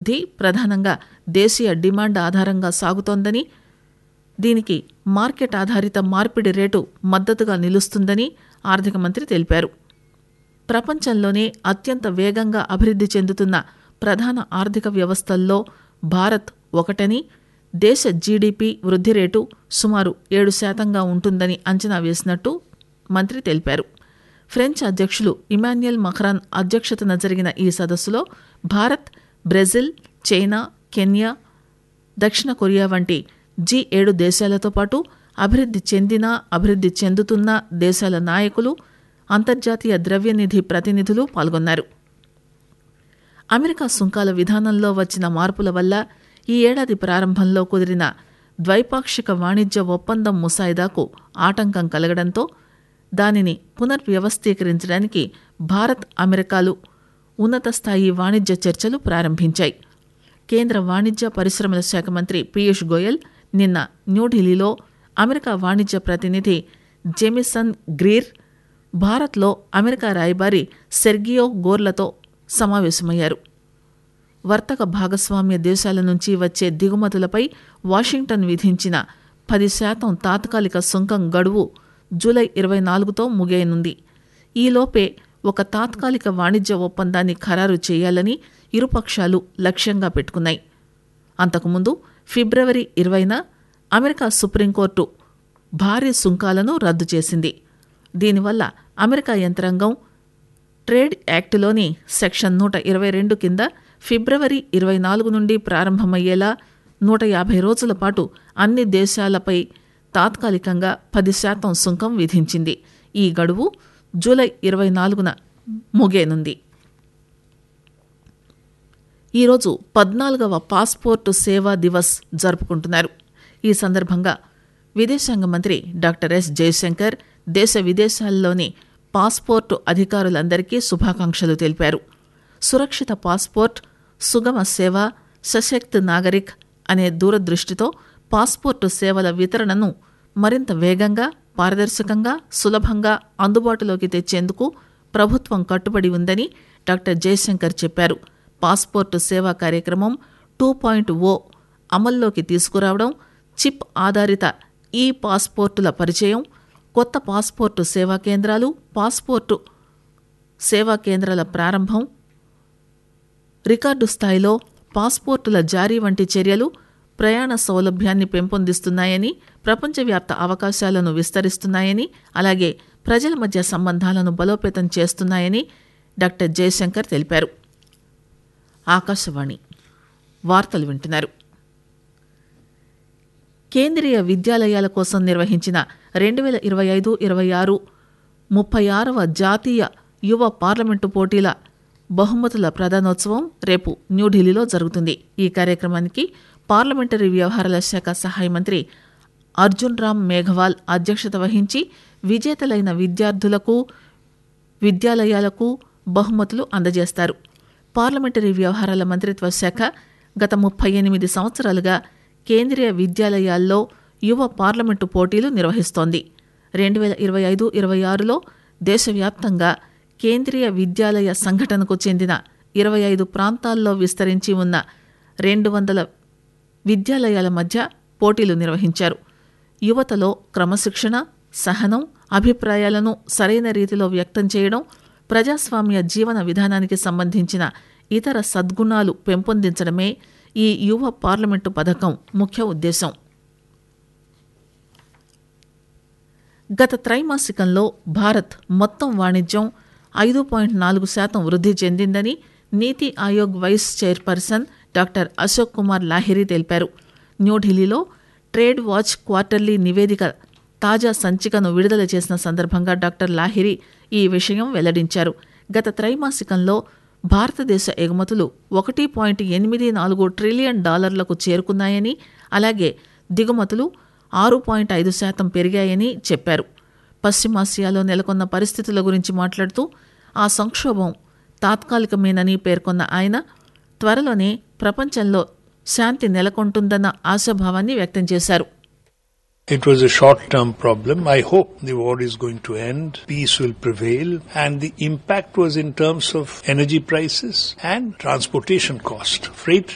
వృద్ధి ప్రధానంగా దేశీయ డిమాండ్ ఆధారంగా సాగుతోందని దీనికి మార్కెట్ ఆధారిత మార్పిడి రేటు మద్దతుగా నిలుస్తుందని ఆర్థిక మంత్రి తెలిపారు ప్రపంచంలోనే అత్యంత వేగంగా అభివృద్ధి చెందుతున్న ప్రధాన ఆర్థిక వ్యవస్థల్లో భారత్ ఒకటని దేశ జీడీపీ వృద్ధి రేటు సుమారు ఏడు శాతంగా ఉంటుందని అంచనా వేసినట్టు మంత్రి తెలిపారు ఫ్రెంచ్ అధ్యక్షులు ఇమాన్యుయల్ మఖ్రాన్ అధ్యక్షతన జరిగిన ఈ సదస్సులో భారత్ బ్రెజిల్ చైనా కెన్యా దక్షిణ కొరియా వంటి జీ ఏడు దేశాలతో పాటు అభివృద్ధి చెందిన అభివృద్ధి చెందుతున్న దేశాల నాయకులు అంతర్జాతీయ ద్రవ్యనిధి ప్రతినిధులు పాల్గొన్నారు అమెరికా సుంకాల విధానంలో వచ్చిన మార్పుల వల్ల ఈ ఏడాది ప్రారంభంలో కుదిరిన ద్వైపాక్షిక వాణిజ్య ఒప్పందం ముసాయిదాకు ఆటంకం కలగడంతో దానిని పునర్వ్యవస్థీకరించడానికి భారత్ అమెరికాలు ఉన్నత స్థాయి వాణిజ్య చర్చలు ప్రారంభించాయి కేంద్ర వాణిజ్య పరిశ్రమల శాఖ మంత్రి పీయూష్ గోయల్ నిన్న న్యూఢిల్లీలో అమెరికా వాణిజ్య ప్రతినిధి జెమిసన్ గ్రీర్ భారత్లో అమెరికా రాయబారి సెర్గియో గోర్లతో సమావేశమయ్యారు వర్తక భాగస్వామ్య దేశాల నుంచి వచ్చే దిగుమతులపై వాషింగ్టన్ విధించిన పది శాతం తాత్కాలిక సుంకం గడువు జూలై ఇరవై నాలుగుతో ముగియనుంది ఈలోపే ఒక తాత్కాలిక వాణిజ్య ఒప్పందాన్ని ఖరారు చేయాలని ఇరుపక్షాలు లక్ష్యంగా పెట్టుకున్నాయి అంతకుముందు ఫిబ్రవరి ఇరవైన అమెరికా సుప్రీంకోర్టు భారీ సుంకాలను రద్దు చేసింది దీనివల్ల అమెరికా యంత్రాంగం ట్రేడ్ యాక్టులోని సెక్షన్ నూట ఇరవై రెండు కింద ఫిబ్రవరి ఇరవై నాలుగు నుండి ప్రారంభమయ్యేలా నూట యాభై రోజుల పాటు అన్ని దేశాలపై తాత్కాలికంగా పది శాతం సుంకం విధించింది ఈ గడువు జూలై ఇరవై నాలుగున ముగేనుంది ఈరోజు పద్నాలుగవ పాస్పోర్టు సేవా దివస్ జరుపుకుంటున్నారు ఈ సందర్భంగా విదేశాంగ మంత్రి డాక్టర్ ఎస్ జయశంకర్ దేశ విదేశాల్లోని పాస్పోర్టు అధికారులందరికీ శుభాకాంక్షలు తెలిపారు సురక్షిత పాస్పోర్ట్ సుగమ సేవ సశక్త్ నాగరిక్ అనే దూరదృష్టితో పాస్పోర్టు సేవల వితరణను మరింత వేగంగా పారదర్శకంగా సులభంగా అందుబాటులోకి తెచ్చేందుకు ప్రభుత్వం కట్టుబడి ఉందని డాక్టర్ జయశంకర్ చెప్పారు పాస్పోర్టు సేవా కార్యక్రమం టూ పాయింట్ ఓ అమల్లోకి తీసుకురావడం చిప్ ఆధారిత ఈ పాస్పోర్టుల పరిచయం కొత్త పాస్పోర్టు సేవా కేంద్రాలు పాస్పోర్టు సేవా కేంద్రాల ప్రారంభం రికార్డు స్థాయిలో పాస్పోర్టుల జారీ వంటి చర్యలు ప్రయాణ సౌలభ్యాన్ని పెంపొందిస్తున్నాయని ప్రపంచవ్యాప్త అవకాశాలను విస్తరిస్తున్నాయని అలాగే ప్రజల మధ్య సంబంధాలను బలోపేతం చేస్తున్నాయని డాక్టర్ జయశంకర్ తెలిపారు ఆకాశవాణి వార్తలు వింటున్నారు కేంద్రీయ విద్యాలయాల కోసం నిర్వహించిన రెండు వేల ఇరవై ఐదు ఇరవై ఆరు ముప్పై ఆరవ జాతీయ యువ పార్లమెంటు పోటీల బహుమతుల ప్రధానోత్సవం రేపు న్యూఢిల్లీలో జరుగుతుంది ఈ కార్యక్రమానికి పార్లమెంటరీ వ్యవహారాల శాఖ సహాయ మంత్రి అర్జున్ రామ్ మేఘవాల్ అధ్యక్షత వహించి విజేతలైన విద్యార్థులకు విద్యాలయాలకు బహుమతులు అందజేస్తారు పార్లమెంటరీ వ్యవహారాల మంత్రిత్వ శాఖ గత ముప్పై ఎనిమిది సంవత్సరాలుగా కేంద్రీయ విద్యాలయాల్లో యువ పార్లమెంటు పోటీలు నిర్వహిస్తోంది రెండు వేల ఇరవై ఐదు ఇరవై ఆరులో దేశవ్యాప్తంగా కేంద్రీయ విద్యాలయ సంఘటనకు చెందిన ఇరవై ఐదు ప్రాంతాల్లో విస్తరించి ఉన్న రెండు వందల విద్యాలయాల మధ్య పోటీలు నిర్వహించారు యువతలో క్రమశిక్షణ సహనం అభిప్రాయాలను సరైన రీతిలో వ్యక్తం చేయడం ప్రజాస్వామ్య జీవన విధానానికి సంబంధించిన ఇతర సద్గుణాలు పెంపొందించడమే ఈ యువ పార్లమెంటు పథకం ముఖ్య ఉద్దేశం గత త్రైమాసికంలో భారత్ మొత్తం వాణిజ్యం ఐదు పాయింట్ నాలుగు శాతం వృద్ధి చెందిందని NITI Aayog vice chairperson doctor Ashok Kumar Lahiri తెలిపారు న్యూఢిల్లీలో ట్రేడ్ వాచ్ క్వార్టర్లీ నివేదిక తాజా సంచికను విడుదల చేసిన సందర్భంగా డాక్టర్ లాహిరి ఈ విషయం వెల్లడించారు గత త్రైమాసికంలో భారతదేశ ఎగుమతులు ఒకటి పాయింట్ ఎనిమిది నాలుగు ట్రిలియన్ డాలర్లకు చేరుకున్నాయని అలాగే దిగుమతులు ఆరు పాయింట్ ఐదు శాతం పెరిగాయని చెప్పారు పశ్చిమాసియాలో నెలకొన్న పరిస్థితుల గురించి మాట్లాడుతూ ఆ సంక్షోభం తాత్కాలికమేనని పేర్కొన్న ఆయన త్వరలోనే ప్రపంచంలో శాంతి నెలకొంటుందన్న ఆశాభావాన్ని వ్యక్తం చేశారు It was a short term problem. I hope the war is going to end, peace will prevail, and the impact was in terms of energy prices and transportation cost. Freight